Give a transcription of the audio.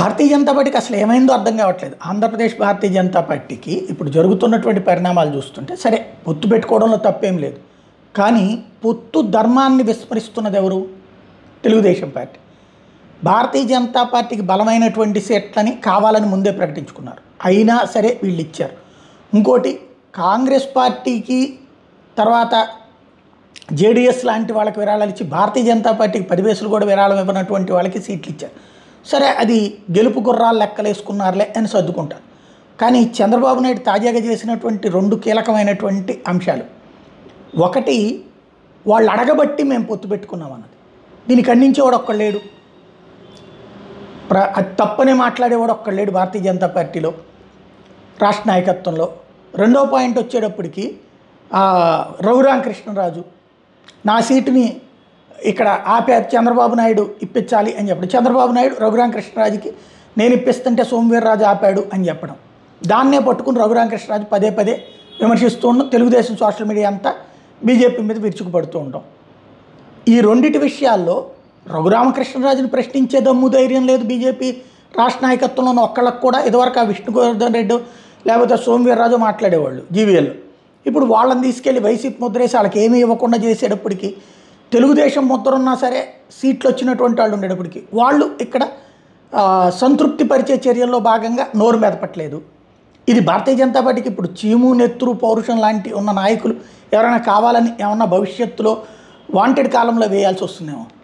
భారతీయ జనతా పార్టీకి అసలు ఏమైందో అర్థం కావట్లేదు ఆంధ్రప్రదేశ్ భారతీయ జనతా పార్టీకి ఇప్పుడు జరుగుతున్నటువంటి పరిణామాలు చూస్తుంటే సరే పొత్తు పెట్టుకోవడంలో తప్పేం లేదు కానీ పొత్తు ధర్మాన్ని విస్మరిస్తున్నది ఎవరు తెలుగుదేశం పార్టీ భారతీయ జనతా పార్టీకి బలమైనటువంటి సీట్లని కావాలని ముందే ప్రకటించుకున్నారు అయినా సరే వీళ్ళు ఇచ్చారు ఇంకోటి కాంగ్రెస్ పార్టీకి తర్వాత జేడీఎస్ లాంటి వాళ్ళకి విరాళాలు ఇచ్చి భారతీయ జనతా పార్టీకి పది వేసులు కూడా విరాళం ఇవ్వనటువంటి వాళ్ళకి సీట్లు ఇచ్చారు సరే అది గెలుపు గుర్రాలు లెక్కలేసుకున్నారులే అని సర్దుకుంటారు కానీ చంద్రబాబు నాయుడు తాజాగా చేసినటువంటి రెండు కీలకమైనటువంటి అంశాలు ఒకటి వాళ్ళు అడగబట్టి మేము పొత్తు పెట్టుకున్నాం అన్నది దీన్ని ఖండించేవాడు ఒక్కడు లేడు ప్ర అది తప్పని మాట్లాడేవాడు ఒక్కడు లేడు భారతీయ జనతా పార్టీలో రాష్ట్ర నాయకత్వంలో రెండో పాయింట్ వచ్చేటప్పటికి ఆ, రఘురామకృష్ణరాజు నా సీటుని ఇక్కడ ఆపే చంద్రబాబు నాయుడు ఇప్పించాలి అని చెప్పడం చంద్రబాబు నాయుడు రఘురామకృష్ణరాజుకి నేను ఇప్పిస్తుంటే సోమవీర్రాజు ఆపాడు అని చెప్పడం దాన్నే పట్టుకుని రఘురామకృష్ణరాజు పదే పదే విమర్శిస్తూ ఉండడం తెలుగుదేశం సోషల్ మీడియా అంతా బీజేపీ మీద విరుచుకుపడుతూ ఉంటాం ఈ రెండిటి విషయాల్లో రఘురామకృష్ణరాజుని ప్రశ్నించే దమ్ము ధైర్యం లేదు బీజేపీ రాష్ట్ర నాయకత్వంలో ఉన్న ఒక్కళ్ళకు కూడా ఇదివరకు ఆ విష్ణుగోవర్ధన్ రెడ్డి లేకపోతే సోమవీర్రాజు మాట్లాడేవాళ్ళు జీవీఎల్ ఇప్పుడు వాళ్ళని తీసుకెళ్ళి వైసీపీ ముద్రేసి వాళ్ళకి ఏమీ ఇవ్వకుండా చేసేటప్పటికి తెలుగుదేశం ముద్ర ఉన్నా సరే సీట్లు వచ్చినటువంటి వాళ్ళు ఉండేటప్పటికి వాళ్ళు ఇక్కడ ఆ, సంతృప్తి పరిచే చర్యల్లో భాగంగా నోరు మెదపట్లేదు ఇది భారతీయ జనతా పార్టీకి ఇప్పుడు చీము నెత్తురు పౌరుషం లాంటి ఉన్న నాయకులు ఎవరైనా కావాలని ఏమన్నా భవిష్యత్తులో వాంటెడ్ కాలంలో వేయాల్సి వస్తుందేమో